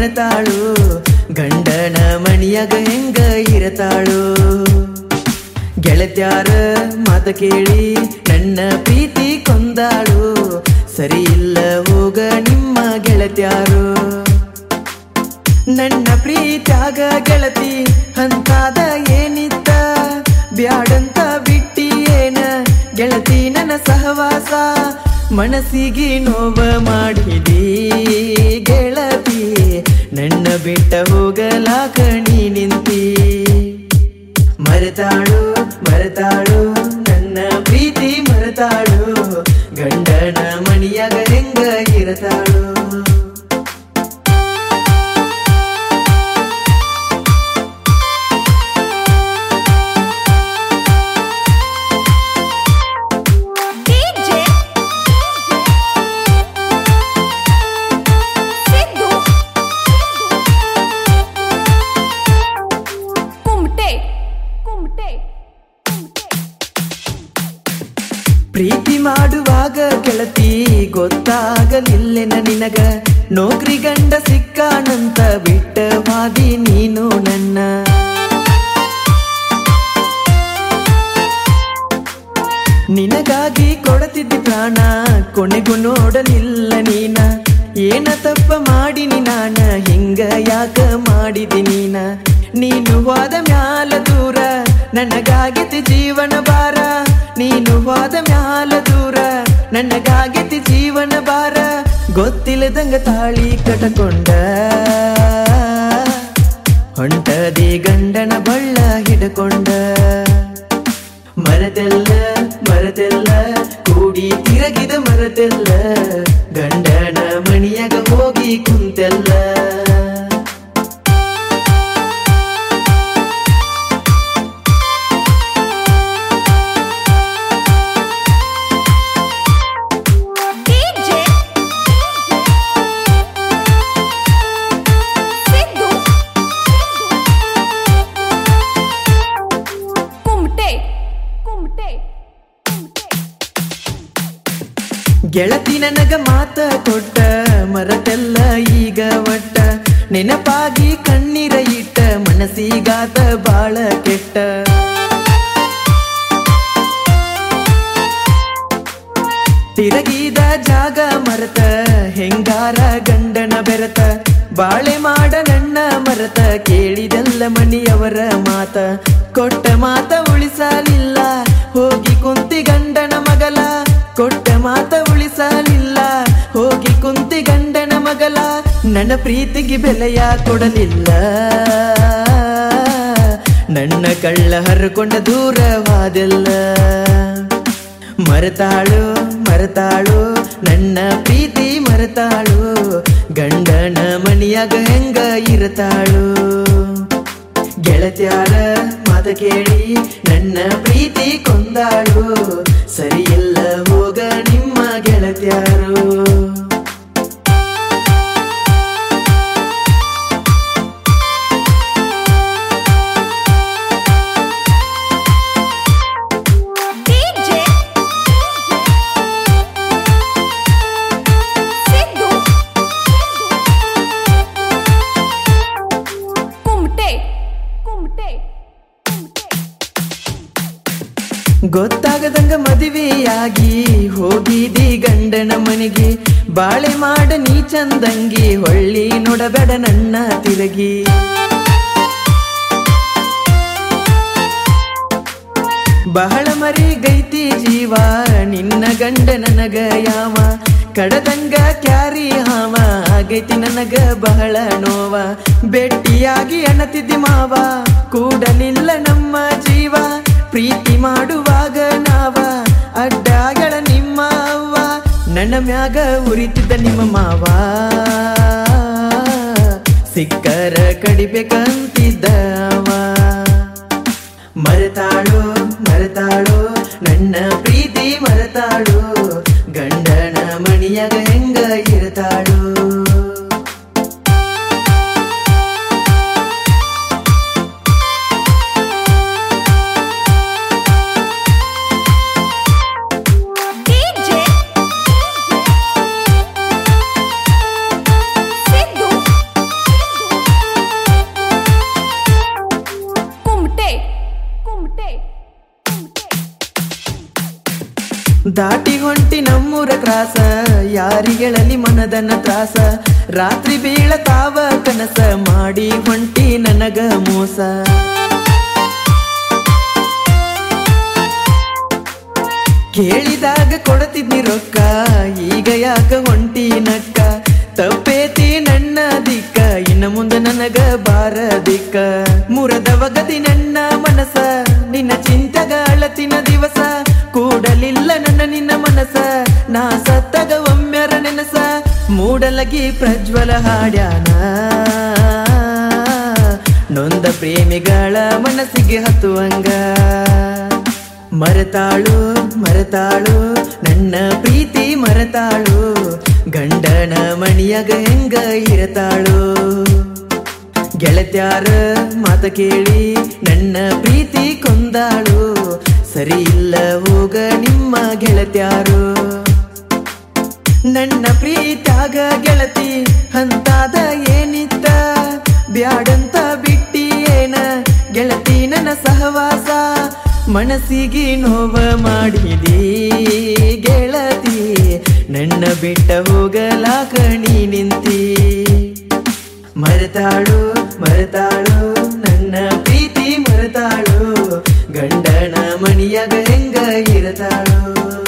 ಮರೆತಾಳು ಗಂಡನ ಮಣಿಯಾಗ ಹೆಂಗ ಇರತಾಳು ಗೆಳತ್ಯಾರ ಮಾತ ಕೇಳಿ ನನ್ನ ಪ್ರೀತಿ ಕೊಂದಾಳು ಸರಿ ಇಲ್ಲ ಹೋಗ ನಿಮ್ಮ ಗೆಳತ್ಯಾರು ನನ್ನ ಪ್ರೀತ್ಯಾಗ ಗೆಳತಿ ಅಂತಾದ ಏನಿತ್ತ ಬ್ಯಾಡಂತ ಬಿಟ್ಟಿ ಏನ ಗೆಳತಿ ನನ್ನ ಸಹವಾಸ ಮನಸ್ಸಿಗೆ ನೋವ ಮಾಡಿದಿ ಗೆಳತಿ ನನ್ನ ಬಿಟ್ಟ ಹೋಗಲಾಕ ನೀ ನಿಂತಿ ಮರೆತಾಳು ಮರೆತಾಳು ನನ್ನ ಪ್ರೀತಿ ಮರೆತಾಳು ಗಂಡನ ಮಣಿಯಾಗ ಹೆಂಗ ಇರತಾಳು DJ ಸಿದ್ದು ಕುಮಟೆ ಕುಮಟೆ ಪ್ರೀತಿ ಮಾಡುವಾಗ ಗೆಳತಿ ಗೊತ್ತಾಗಲಿಲ್ಲೆನ ನಿನಗ ನೌಕರಿ ಗಂಡ ಸಿಕ್ಕಾನಂತ ಬಿಟ್ಟ ವಾದಿ ನೀನು ನನ್ನ ನಿನಗಾಗಿ ಕೊಡತಿದ್ದಿ ಪ್ರಾಣ ಕೊನೆಗೂ ನೋಡಲಿಲ್ಲ ನೀನ ಏನ ತಪ್ಪ ಮಾಡಿನಿ ನಾನ ಹಿಂಗ ಯಾಕ ಮಾಡಿದಿ ನೀನ ನೀನು ಹೋದ ಮ್ಯಾಲ ದೂರ ನನಗಾಗಿತಿ ಜೀವನ ಭಾರ ನೀನು ಹೋದ ಮ್ಯಾಲ ದೂರ ನನಗಾಗಿತಿ ಜೀವನ ಭಾರ ಗೊತ್ತಿಲ್ಲದಂಗ ತಾಳಿ ಕಟಕೊಂಡ ಹೊಂಟದಿ ಗಂಡನ ಬಳ್ಳ ಹಿಡ್ಕೊಂಡ ಮರತೆಲ್ಲ ಮರತೆಲ್ಲ ಕೂಡಿ ತಿರಗಿದ ಮರತೆಲ್ಲ ಗಂಡನ ಮಣಿಯಾಗ ಹೋಗಿ ಕುಂತೆಲ್ಲ DJ ಸಿದ್ದು ಕುಮಟೆ ಕುಮಟೆ ಗೆಳತಿ ನನಗ ಮಾತ ಕೊಟ್ಟ ಮರತೆಲ್ಲ ಈಗ ಒಟ್ಟ ನೆನಪಾಗಿ ಕಣ್ಣೀರ ಇಟ್ಟ ಮನಸ್ಸಿಗಾತ ಬಾಳ ಕೆಟ್ಟ ತಿರಗಿದ ಜಾಗ ಮರತ ಹೆಂಗಾರ ಗಂಡನ ಬೆರತ ಬಾಳೆ ಮಾಡ ನನ್ನ ಮರತ ಕೇಳಿದೆಲ್ಲ ಮಣಿಯವರ ಮಾತ ಕೊಟ್ಟ ಮಾತ ಉಳಿಸಲಿಲ್ಲ ಹೋಗಿ ಕುಂತಿ ಗಂಡನ ಮಗಲ ಕೊಟ್ಟ ಮಾತ ಉಳಿಸಲಿಲ್ಲ ಹೋಗಿ ಕುಂತಿ ಗಂಡನ ಮಗಲ ನನ್ನ ಪ್ರೀತಿಗೆ ಬೆಲೆಯ ಕೊಡಲಿಲ್ಲ ನನ್ನ ಕಳ್ಳ ಹರ್ಕೊಂಡ ದೂರವಾದೆಲ್ಲ ಮರೆತಾಳು ಮರೆತಾಳು ನನ್ನ ಪ್ರೀತಿ ಮರೆತಾಳು ಗಂಡನ ಮಣಿಯಾಗ ಹೆಂಗ ಇರತಾಳು ಗೆಳತ್ಯಾರ ಮಾತ ಕೇಳಿ ನನ್ನ ಪ್ರೀತಿ ಕೊಂದಾಳು ಸರಿಯಿಲ್ಲ ಹೋಗ ನಿಮ್ಮ ಗೆಳತ್ಯಾರು DJ ಸಿದ್ದು ಕುಮಟೆ ಕುಮಟೆ ಗೊತ್ತಾಗದಂಗ ಮದುವೆಯಾಗಿ ಹೋಗಿದಿ ಗಂಡನ ಮನೆಗೆ ಬಾಳೆ ಮಾಡ ನೀ ಚಂದಂಗಿ ಹೊಳ್ಳಿ ನೋಡಬೇಡ ನನ್ನ ತಿರುಗಿ ಬಹಳ ಮರಿ ಗೈತಿ ಜೀವ ನಿನ್ನ ಗಂಡ ನನಗ ಯಾವ ಕಡದಂಗ ಕ್ಯಾರಿ ಹಾವ ಆಗೈತಿ ನನಗ ಬಹಳ ನೋವ ಭೇಟಿಯಾಗಿ ಅಣತಿದ್ದಿ ಮಾವ ಕೂಡಲಿಲ್ಲ ನಮ್ಮ ಜೀವ ಪ್ರೀತಿ ಮಾಡುವಾಗ ನಾವ ಅಡ್ಡಗಳ ನಿಮ್ಮ ಅವ್ವ ನನ್ನ ಮ್ಯಾಗ ಉರಿತಿದ್ದ ನಿಮ್ಮ ಮಾವ ಸಿಕ್ಕರ ಕಡಿಬೇಕಂತಿದ್ದವ ಮರೆತಾಳು ಮರೆತಾಳು ನನ್ನ ಪ್ರೀತಿ ಮರೆತಾಳು ಗಂಡನ ಮಣಿಯಾಗ ಹೆಂಗ ಇರತಾಳು DJ ಸಿದ್ದು ದಾಟಿ ಹೊಂಟಿ ನಮ್ಮೂರ ಕ್ರಾಸ ಯಾರಿಗೆಳಲಿ ಮನದನ್ನ ತ್ರಾಸ ರಾತ್ರಿ ಬೀಳತಾವ ಕನಸ ಮಾಡಿ ಹೊಂಟಿ ನನಗ ಮೋಸ ಕೇಳಿದಾಗ ಕೊಡತಿದ್ನಿ ರೊಕ್ಕ ಈಗ ಯಾಕ ಹೊಂಟಿ ನಕ್ಕ ತಪ್ಪೇತಿ ನನ್ನ ದಿಕ್ಕ ಇನ್ನ ಮುಂದೆ ನನಗ ಬಾರ ದಿಕ್ಕ ಮುರದವಗದಿ ನನ್ನ ಮನಸ ನಿನ್ನ ಚಿಂತಗ ಅಳತಿನ ದಿವಸ ಕೂಡಲಿಲ್ಲ ನನ್ನ ನಿನ್ನ ಮನಸ ನಾ ಸತ್ತಗ ಒಮ್ಮೆರ ನೆನಸ ಮೂಡಲಗಿ ಪ್ರಜ್ವಲ ಹಾಡ್ಯಾನ ನೊಂದ ಪ್ರೇಮಿಗಳ ಮನಸ್ಸಿಗೆ ಹತ್ತುವಂಗ ಮರೆತಾಳು ಮರೆತಾಳು ನನ್ನ ಪ್ರೀತಿ ಮರೆತಾಳು ಗಂಡನ ಮಣಿಯಾಗ ಹೆಂಗ ಇರತಾಳು ಗೆಳತ್ಯಾರ ಮಾತ ಕೇಳಿ ನನ್ನ ಪ್ರೀತಿ ಕೊಂದಾಳು ಸರಿ ಇಲ್ಲ ಹೋಗ ನಿಮ್ಮ ಗೆಳತ್ಯಾರು ನನ್ನ ಪ್ರೀತ್ಯಾಗ ಗೆಳತಿ ಹಂತಾದ ಏನಿತ್ತ ಬ್ಯಾಡಂತ ಬಿಟ್ಟಿ ಏನ ಗೆಳತಿ ನನ್ನ ಸಹವಾಸ ಮನಸ್ಸಿಗೆ ನೋವ ಮಾಡಿದಿ ಗೆಳತಿ ನನ್ನ ಬಿಟ್ಟ ಹೋಗಲಾಕ ನೀ ನಿಂತಿ ಮರೆತಾಳು ಮರೆತಾಳು ನನ್ನ ಪ್ರೀತಿ ಮರೆತಾಳು ಗಂಡನ ಮಣಿಯಾಗ ಹೆಂಗ ಇರತಾಳು